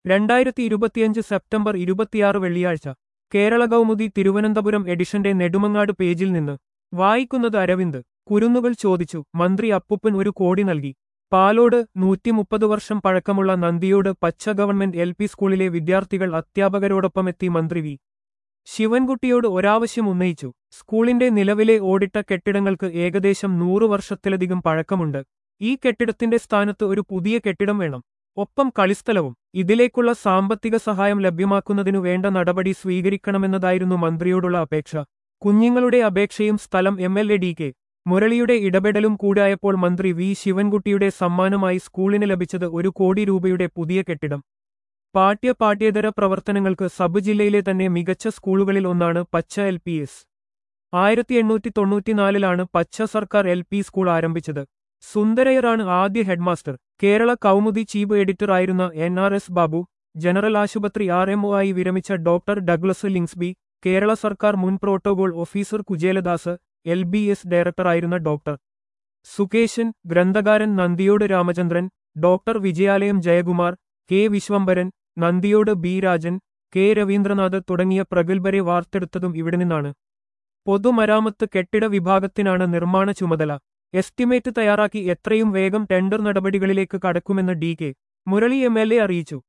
രണ്ടായിരത്തി ഇരുപത്തിയഞ്ച് സെപ്റ്റംബർ ഇരുപത്തിയാറ് വെള്ളിയാഴ്ച കേരള കൗമുദി തിരുവനന്തപുരം എഡിഷന്റെ നെടുമങ്ങാട് പേജിൽ നിന്ന് വായിക്കുന്നത് അരവിന്ദ് കുരുന്നുകൾ ചോദിച്ചു മന്ത്രി അപ്പുപ്പൻ ഒരു കോടി നൽകി പാലോട് നൂറ്റിമുപ്പത് വർഷം പഴക്കമുള്ള നന്ദിയോട് പച്ച ഗവൺമെന്റ് എൽ പി സ്കൂളിലെ വിദ്യാർത്ഥികൾ അധ്യാപകരോടൊപ്പമെത്തി മന്ത്രി വി ശിവൻകുട്ടിയോട് ഒരാവശ്യം ഉന്നയിച്ചു സ്കൂളിന്റെ നിലവിലെ ഓടിട്ട കെട്ടിടങ്ങൾക്ക് ഏകദേശം നൂറു വർഷത്തിലധികം പഴക്കമുണ്ട് ഈ കെട്ടിടത്തിന്റെ സ്ഥാനത്ത് ഒരു പുതിയ കെട്ടിടം വേണം ഒപ്പം കളിസ്ഥലവും ഇതിലേക്കുള്ള സാമ്പത്തിക സഹായം ലഭ്യമാക്കുന്നതിനു വേണ്ട നടപടി സ്വീകരിക്കണമെന്നതായിരുന്നു മന്ത്രിയോടുള്ള അപേക്ഷ കുഞ്ഞുങ്ങളുടെ അപേക്ഷയും സ്ഥലം M L A D K മുരളിയുടെ ഇടപെടലും കൂടായപ്പോൾ മന്ത്രി വി ശിവൻകുട്ടിയുടെ സമ്മാനമായി സ്കൂളിന് ലഭിച്ചത് ഒരു കോടി രൂപയുടെ പുതിയ കെട്ടിടം പാഠ്യ പാഠ്യേതര പ്രവർത്തനങ്ങൾക്ക് സബ് ജില്ലയിലെ തന്നെ മികച്ച സ്കൂളുകളിൽ ഒന്നാണ് പച്ച എൽ പി എസ് ആയിരത്തി എണ്ണൂറ്റി തൊണ്ണൂറ്റിനാലിലാണ് പച്ച സർക്കാർ എൽ പി സ്കൂൾ ആരംഭിച്ചത് സുന്ദരയറാണ് ആദ്യ headmaster Kerala Kaumudi chief editor ആയിരുന്ന N R S Babu general ആശുപത്രി ആർ എംഒ ആയി വിരമിച്ച ഡോക്ടർ ഡഗ്ലസ് ലിങ്സ്ബി കേരള സർക്കാർ മുൻ protocol officer Kucheladas L B S ഡയറക്ടറായിരുന്ന ഡോക്ടർ സുകേശൻ ഗ്രന്ഥകാരൻ Nandiyode Ramachandran doctor Vijayalayam Jayakumar K Viswambharan Nandiyode B Rajan K Ravindranath തുടങ്ങിയ പ്രഗത്ഭരെ വാർത്തെടുത്തതും ഇവിടെ നിന്നാണ് പൊതുമരാമത്ത് കെട്ടിട വിഭാഗത്തിനാണ് നിർമ്മാണ ചുമതല എസ്റ്റിമേറ്റ് തയ്യാറാക്കി എത്രയും വേഗം ടെൻഡർ നടപടികളിലേക്ക് കടക്കുമെന്ന് D K Murali M L A അറിയിച്ചു